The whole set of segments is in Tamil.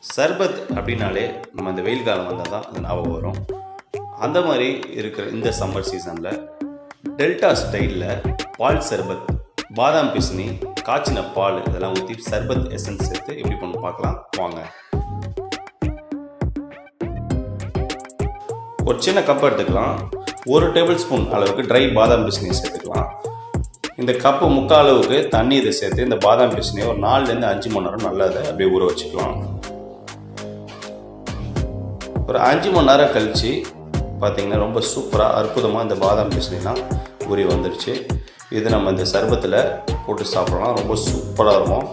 சர்பத் அப்படின்னாலே நம்ம இந்த வெயில் காலம் வந்தால் தான் அது ஞாபகம் வரும் அந்த மாதிரி இருக்கிற இந்த சம்மர் சீசனில் டெல்டா ஸ்டைலில் பால் சர்பத் பாதாம் பிசினி காய்ச்சின பால் இதெல்லாம் ஊற்றி சர்பத் எசன்ஸ் சேர்த்து எப்படி பண்ணு பார்க்கலாம் வாங்க ஒரு சின்ன கப் எடுத்துக்கலாம் ஒரு டேபிள் ஸ்பூன் அளவுக்கு ட்ரை பாதாம் பிசினி சேர்த்துக்கலாம் இந்த கப்பு முக்கால் அளவுக்கு தண்ணி இதை சேர்த்து இந்த பாதாம் பிசினியை ஒரு நாலுலேருந்து அஞ்சு மணி நேரம் நல்லா அதை அப்படியே ஊற வச்சுக்கலாம் ஒரு அஞ்சு மணி நேரம் கழித்து பார்த்தீங்கன்னா ரொம்ப சூப்பராக அற்புதமாக இந்த பாதாம் பிசினிலாம் ஊறி வந்துருச்சு இது நம்ம இந்த சர்பத்தில் போட்டு சாப்பிடலாம் ரொம்ப சூப்பராக இருக்கும்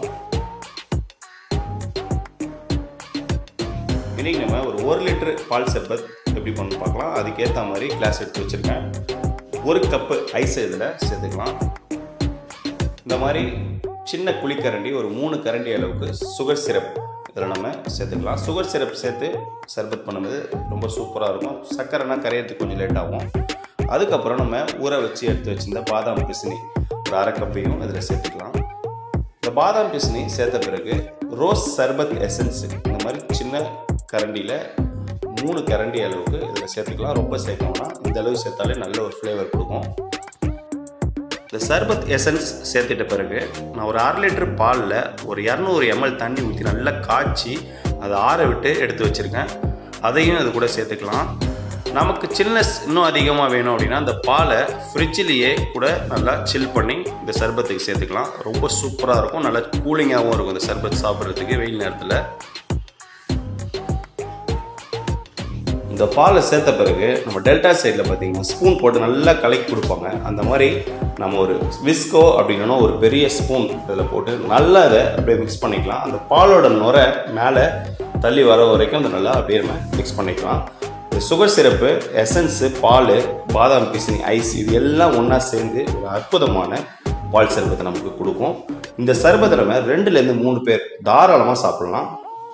இன்றைக்கி நம்ம ஒரு ஒரு லிட்டர் பால் சர்பத் எப்படி பண்ணு பார்க்கலாம் அதுக்கேற்ற மாதிரி கிளாஸ் எடுத்து வச்சுருக்கேன் ஒரு கப்பு ஐஸ் இதில் சேர்த்துக்கலாம் இந்த மாதிரி சின்ன குழிக்கரண்டி ஒரு மூணு கரண்டி அளவுக்கு சுகர் சிரப் இதில் நம்ம சேர்த்துக்கலாம் சுகர் சிரப் சேர்த்து சர்பத் பண்ணும்போது ரொம்ப சூப்பராக இருக்கும் சர்க்கரைனா கரையிறதுக்கு கொஞ்சம் லேட் ஆகும் அதுக்கப்புறம் நம்ம ஊற வச்சு எடுத்து வச்சிருந்த பாதாம் பிசினி ஒரு அரை கப்பையும் இதில் சேர்த்துக்கலாம் இந்த பாதாம் பிசினி சேர்த்த பிறகு ரோஸ் சர்பத் எசன்ஸ் இந்த மாதிரி சின்ன கரண்டியில் மூணு கரண்டி அளவுக்கு இதில் சேர்த்துக்கலாம் ரொம்ப சேர்க்கணும்னா இந்த அளவு சேர்த்தாலே நல்ல ஒரு ஃப்ளேவர் கொடுக்கும் இந்த சர்பத் எசன்ஸ் சேர்த்துட்ட பிறகு நான் ஒரு அரை லிட்டர் பாலில் ஒரு இரநூறு எம்எல் தண்ணி ஊற்றி நல்லா காய்ச்சி அதை ஆற விட்டு எடுத்து வச்சுருக்கேன் அதையும் அது கூட சேர்த்துக்கலாம் நமக்கு சில்னஸ் இன்னும் அதிகமாக வேணும் அப்படின்னா அந்த பாலை ஃப்ரிட்ஜிலேயே கூட நல்லா சில் பண்ணி இந்த சர்பத்துக்கு சேர்த்துக்கலாம் ரொம்ப சூப்பராக இருக்கும் நல்லா கூலிங்காகவும் இருக்கும் இந்த சர்பத் சாப்பிட்றதுக்கு வெயில் நேரத்தில் இந்த பாலை சேர்த்த பிறகு நம்ம டெல்டா சைடில் பார்த்தீங்கன்னா ஸ்பூன் போட்டு நல்லா கலக்கி கொடுப்பாங்க அந்த மாதிரி நம்ம ஒரு விஸ்கோ அப்படின்னா ஒரு பெரிய ஸ்பூன் இதில் போட்டு நல்லா அதை அப்படியே மிக்ஸ் பண்ணிக்கலாம் அந்த பாலோட நுரை மேலே தள்ளி வர வரைக்கும் அதை நல்லா அப்படியே நம்ம மிக்ஸ் பண்ணிக்கலாம் இந்த சுகர் சிரப்பு எசன்ஸு பால் பாதாம் பிசினி ஐஸ் இது எல்லாம் ஒன்றா சேர்ந்து ஒரு அற்புதமான பால் சர்பத்தை நமக்கு கொடுக்கும் இந்த சர்பத்தை நம்ம ரெண்டுலேருந்து மூணு பேர் தாராளமாக சாப்பிடலாம்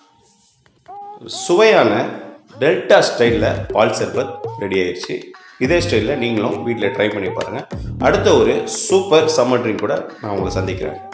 சுவையான டெல்டா ஸ்டைலில் பால் சர்பத் ரெடி ஆயிடுச்சு இதே ஸ்டைலில் நீங்களும் வீட்டில் ட்ரை பண்ணி பாருங்கள் அடுத்த ஒரு சூப்பர் சம்மர் ட்ரிங்க் கூட நான் உங்களை சந்திக்கிறேன்